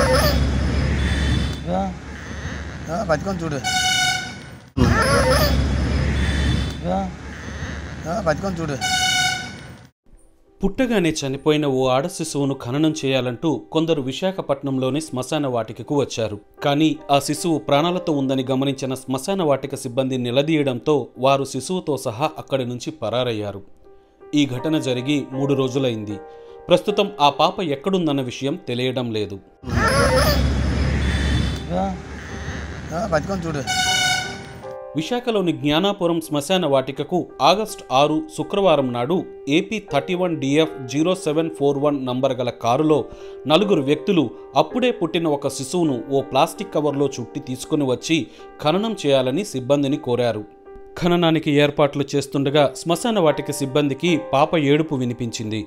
బతికొని చూడు బతికొని చూడు పుట్టగానే చనిపోయిన ఓ ఆడ శిశువును ఖననం చేయాలంటూ కొందరు విశాఖపట్నంలోని శ్మశాన వాటికకు వచ్చారు కానీ ఆ శిశువు ప్రాణాలతో ఉందని గమనించిన శ్మశాన వాటిక సిబ్బంది నిలదీయడంతో వారు శిశువుతో సహా అక్కడి నుంచి పరారయ్యారు ఈ ఘటన జరిగి మూడు రోజులైంది ప్రస్తుతం ఆ పాప ఎక్కడుందన్న విషయం తెలియడం లేదు బతికొని చూడు విశాఖలోని జ్ఞానాపురం శ్మశాన వాటికకు ఆగస్టు ఆరు శుక్రవారం నాడు AP thirty one DF zero seven four one number గల కారులో నలుగురు వ్యక్తులు అప్పుడే పుట్టిన ఒక శిశువును ఓ ప్లాస్టిక్ కవర్లో చుట్టి తీసుకుని వచ్చి ఖననం చేయాలని సిబ్బందిని కోరారు ఖననానికి ఏర్పాట్లు చేస్తుండగా శ్మశాన వాటిక సిబ్బందికి పాప ఏడుపు వినిపించింది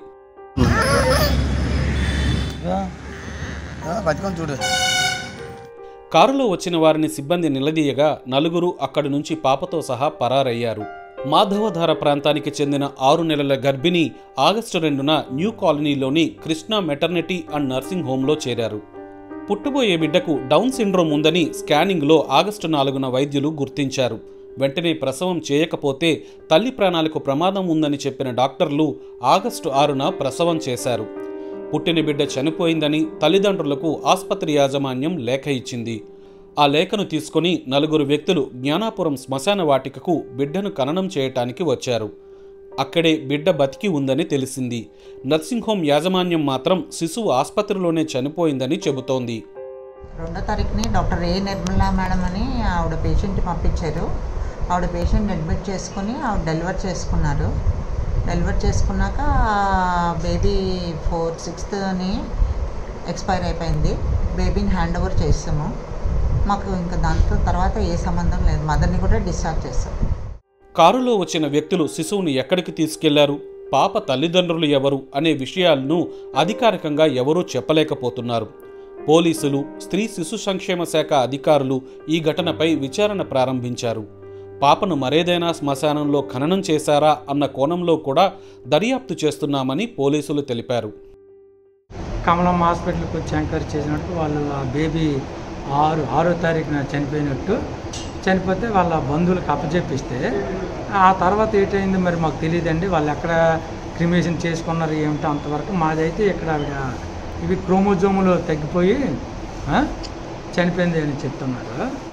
బతికొని చూడు కారులో వచ్చిన వారిని సిబ్బంది నిలదీయగా నలుగురు అక్కడి నుంచి పాపతో సహా పరారయ్యారు మాధవధార ప్రాంతానికి చెందిన ఆరు నెలల గర్భిణి ఆగస్టు రెండున న్యూ కాలనీలోని కృష్ణా మెటర్నిటీ అండ్ నర్సింగ్ హోంలో చేరారు పుట్టబోయే బిడ్డకు డౌన్ సిండ్రోమ్ ఉందని స్కానింగ్లో ఆగస్టు నాలుగున వైద్యులు గుర్తించారు వెంటనే ప్రసవం చేయకపోతే తల్లి ప్రాణాలకు ప్రమాదం ఉందని చెప్పిన డాక్టర్లు ఆగస్టు ఆరున ప్రసవం చేశారు పుట్టిన బిడ్డ చనిపోయిందని తల్లిదండ్రులకు ఆసుపత్రి యాజమాన్యం లేఖ ఇచ్చింది ఆ లేఖను తీసుకొని నలుగురు వ్యక్తులు జ్ఞానాపురం శ్మశాన వాటికకు బిడ్డను ఖననం చేయటానికి వచ్చారు అక్కడే బిడ్డ బతికి ఉందని తెలిసింది నర్సింగ్ హోం యాజమాన్యం మాత్రం శిశువు ఆసుపత్రిలోనే చనిపోయిందని చెబుతోంది రెండో తారీఖుని డాక్టర్ ఏ నిర్మలా మేడం అని ఆవిడ పేషెంట్ పంపించారు ఆవిడ పేషెంట్ అడ్మిట్ చేసుకుని ఆవిడ డెలివర్ చేసుకున్నారు డెలివర్ చేసుకున్నాక బేబీ ఫోర్ సిక్స్త్ని ఎక్స్పైర్ అయిపోయింది బేబీని హ్యాండ్ ఓవర్ చేస్తాము మాకు ఇంకా దాంతో తర్వాత ఏ సంబంధం లేదు మదర్ని కూడా డిశ్చార్జ్ చేస్తాం కారులో వచ్చిన వ్యక్తులు శిశువుని ఎక్కడికి తీసుకెళ్లారు పాప తల్లిదండ్రులు ఎవరు అనే విషయాలను అధికారికంగా ఎవరూ చెప్పలేకపోతున్నారు పోలీసులు స్త్రీ శిశు సంక్షేమ శాఖ అధికారులు ఈ ఘటనపై విచారణ ప్రారంభించారు పాపను మరేదైనా శ్మశానంలో ఖననం చేశారా అన్న కోణంలో కూడా దర్యాప్తు చేస్తున్నామని పోలీసులు తెలిపారు కమలమ్మ హాస్పిటల్కి వచ్చి ఎంక్వైరీ చేసినట్టు వాళ్ళు ఆ బేబీ ఆరు ఆరో తారీఖున చనిపోయినట్టు చనిపోతే వాళ్ళ బంధువులకు అప్పచెప్పిస్తే ఆ తర్వాత ఏంటైంది మరి మాకు తెలియదండి వాళ్ళు ఎక్కడ క్రిమేషన్ చేసుకున్నారు ఏమిటో అంతవరకు మాదైతే ఇక్కడ ఆవిడ ఇవి క్రోమోజోములు తగ్గిపోయి ఆ, చనిపోయింది అని చెప్తున్నారు